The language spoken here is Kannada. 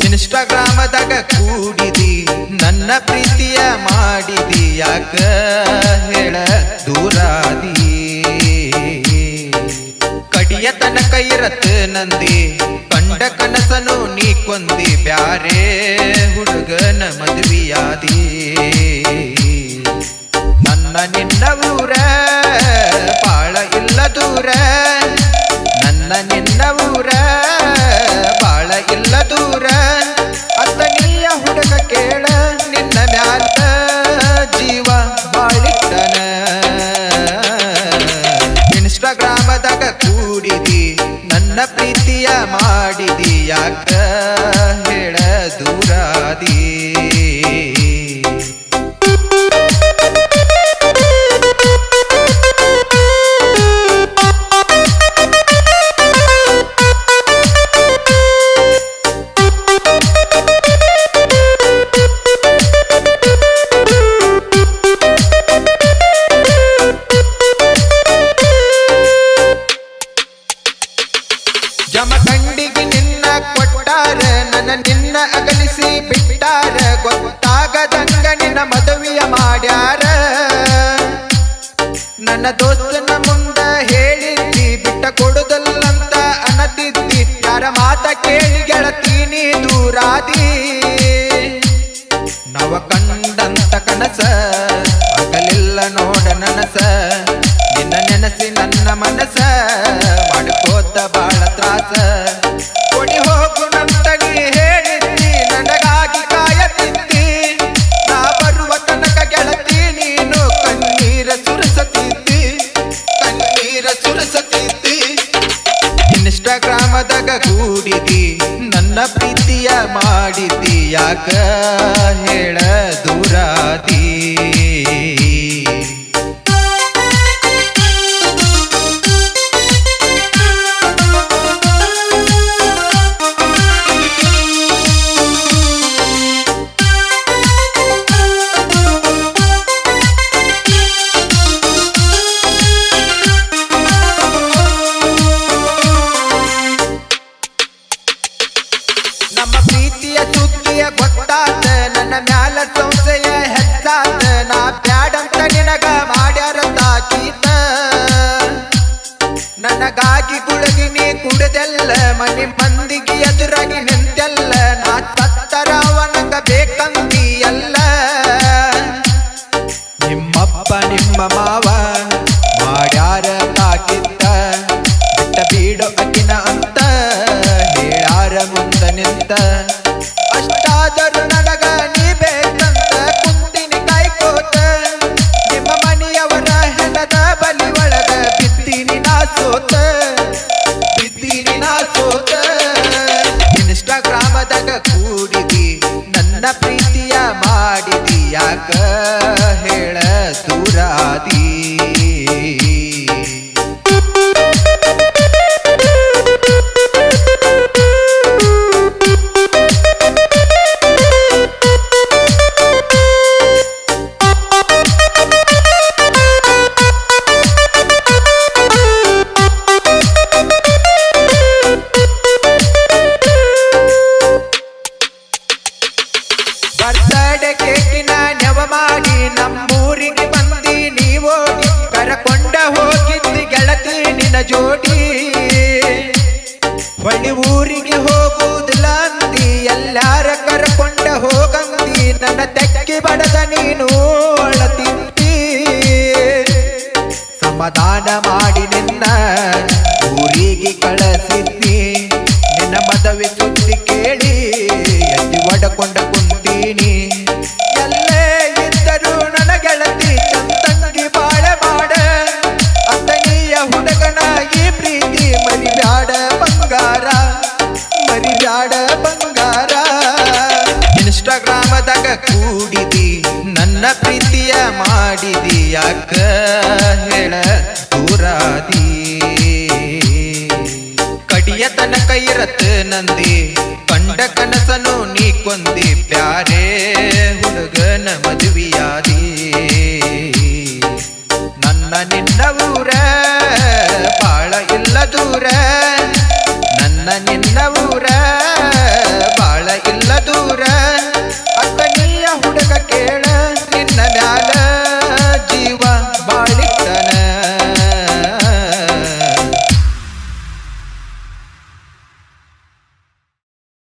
ಇನ್ಸ್ಟಾಗ್ರಾಮದಾಗ ಕೂಡಿದಿ ನನ್ನ ಪ್ರೀತಿಯ ಮಾಡಿದಿ ಯಾಕ ಹೇಳ ದೂರಾದಿ ಕಡಿಯ ತನಕ ಇರತ್ತ ನಂದಿ ಕಂಡ ಕನಸನು ನೀ ಕೊಂದಿ ಬ್ಯಾರೆ ಹುಡುಗನ ಮದುವೆಯಾದಿ ನನ್ನ ನಿನ್ನ ಊರ ಬಾಳ ಇಲ್ಲ ದೂರ ನನ್ನ ನಿನ್ನ ಊರ ಬಾಳ ಇಲ್ಲ ದೂರ ಅತ್ತನೀಯ ಹುಡುಗ ಕೇಳ ನಿನ್ನ ಮ್ಯಾಲ ಜೀವ ಬಾಳಿಟ್ಟನ ಇನ್ಸ್ಟಾಗ್ರಾಮದಾಗ ಕೂಡಿದಿ ನನ್ನ ಪ್ರೀತಿಯ ಮಾಡಿದಿ ಯಾಕ ಹೇಳ ದೂರಾದಿ ಜಮಖಂಡಿಗೆ ನಿನ್ನ ಕೊಟ್ಟಾರ ನನ್ನ ನಿನ್ನ ಅಗಲಿಸಿ ಬಿಟ್ಟಾರ ಗೊತ್ತಾಗದಂಗ ನಿನ್ನ ಮದುವೆಯ ಮಾಡ್ಯಾರ ನನ್ನ ದೋಸ್ತನ ಮುಂದ ಹೇಳಿದ್ದಿ ಬಿಟ್ಟ ಕೊಡುದಲ್ಲಂತ ಅನ್ನತಿದ್ದಿ ಯಾರ ಮಾತ ಕೇಳಿ ಗೆಳತೀನಿ ದೂರಾದಿ ನವ ಕಂಡಂತ ಕನಸ ಆಗಲಿಲ್ಲ ನೋಡ ನನಸ ನಿನ್ನ ನೆನಸಿ ನನ್ನ ಮನಸ ಮಾಡ್ಕೋತ ಬಾಳ ತ್ರಾಸ ಕೊಡಿ ಹೋಗು ನಂತ ನೀ ಹೇಳಿದ್ದಿ ನನಗಾಗಿ ಕಾಯತಿದ್ದಿ ನಾ ಬರುವ ತನಕ ಗೆಳತಿ ನೀನು ಕಣ್ಣೀರ ಸುರಸತಿದ್ದಿ ಕಣ್ಣೀರ ಸುರಸತಿದ್ದಿ ಇನ್ಸ್ಟಾಗ್ರಾಮದಾಗ ಕೂಡಿದಿ ನನ್ನ ಪ್ರೀತಿಯ ಮಾಡಿದಿ ಯಾಕ ಹೇಳ ದೂರಾದಿ ನಮ್ಮ ಪ್ರೀತಿಯ ಸುದ್ದಿಯ ಗೊತ್ತಾತ ನನ್ನ ಮ್ಯಾಲ ಸಂಶಯ ಹೆಚ್ಚಾತ ನಾ ಬ್ಯಾಡಂತ ನಿನಗ ಮಾಡ್ಯಾರ ತಾಕೀತ ನನಗಾಗಿ ಗುಳಗಿ ನೀ ಕುಡದೆಲ್ಲ ಮನಿ ಮಂದಿಗೆ ಎದುರಾಗಿ ನಿಂತೆಲ್ಲ ನಾ ಸತ್ತರ ಅವನಂಗ ಬೇಕಂದಿ ಎಲ್ಲ ನಿಮ್ಮಪ್ಪ ನಿಮ್ಮ ಮಾವ ಮಾಡ್ಯಾರ ತಾಕಿತ್ತ ಬಿಟ್ಟ ಬೀಡೋ ಅಕಿನ ಅಂತ ಹೇಳಾರ ಮುಂದ ನಿಂತ ಅಷ್ಟಾದರೂ ನನಗ ನೀ ಬೇಕಂತ ಕುಂತಿನಿ ಕಾಯ್ಕೋತ ನಿಮ್ಮ ಮನೆಯವರ ಹೆಣದ ಬಲಿ ಒಳಗ ಬಿತ್ತೀನಿ ನಾ ಸೋತ ಬಿತ್ತೀನಿ ನಾ ಸೋತ ಇನ್ಸ್ಟಾಗ್ರಾಮದಾಗ ಕೂಡಿದಿ ನನ್ನ ಪ್ರೀತಿಯ ಮಾಡಿದಿ ಯಾಕ ಹೇಳ ದೂರಾದಿ ಬರ್ತಡೆ ಕೇಕಿನ ನೆವ ಮಾಡಿ ನಮ್ಮೂರಿಗೆ ಬಂದಿ ನೀವೋಡಿ ಕರಕೊಂಡ ಹೋಗಿದ್ದಿ ಗೆಳತಿ ನಿನ್ನ ಜೋಡಿ ಹೊಳ್ಳಿ ಊರಿಗೆ ಹೋಗುವುದಿಲ್ಲ ಅಂದಿ ಎಲ್ಲಾರ ಕರಕೊಂಡ ಹೋಗಂದಿ ನನ್ನ ತೆಕ್ಕಿ ಬಡದ ನೀನು ಅಳತಿದ್ದಿ ಸಮಾಧಾನ ಮಾಡಿ ನಿನ್ನ ಊರಿಗೆ ಕಳಿಸಿದ್ದಿ ನಿನ್ನ ಮದುವೆ ಸುದ್ದಿ ಕೇಳಿ ಎತ್ತಿ ಒಡಕೊಂಡ ಕುಂತೀನಿ ಎಲ್ಲೇ ಇದ್ದರೂ ನನ್ನ ಗೆಳತಿ ಚಂದಂಗಿ ಬಾಳ ಮಾಡ ಅತನಿಯ ಹುಡುಗನ ಈ ಪ್ರೀತಿ ಮರಿಬ್ಯಾಡ ಬಂಗಾರ ಮರಿಬ್ಯಾಡ ಬಂಗಾರ ಇನ್ಸ್ಟಾಗ್ರಾಮದಾಗ ಕೂಡಿದಿ ನನ್ನ ಪ್ರೀತಿಯ ಮಾಡಿದಿ ಯಾಕ ಹೇಳ ದೂರಾದಿ ಕಡಿಯ ತನಕ ಇರತ್ತ ನಂದಿ ಕಂಡ ಕನಸನು ನೀ ಕೊಂದಿ ಪ್ಯಾರೆ ಹುಡುಗನ ಮದುವೆಯಾದಿ ನನ್ನ ನಿನ್ನ ಊರ ಬಾಳ ಇಲ್ಲ ದೂರ ನನ್ನ ನಿನ್ನ ಊರ ಬಾಳ ಇಲ್ಲ ದೂರ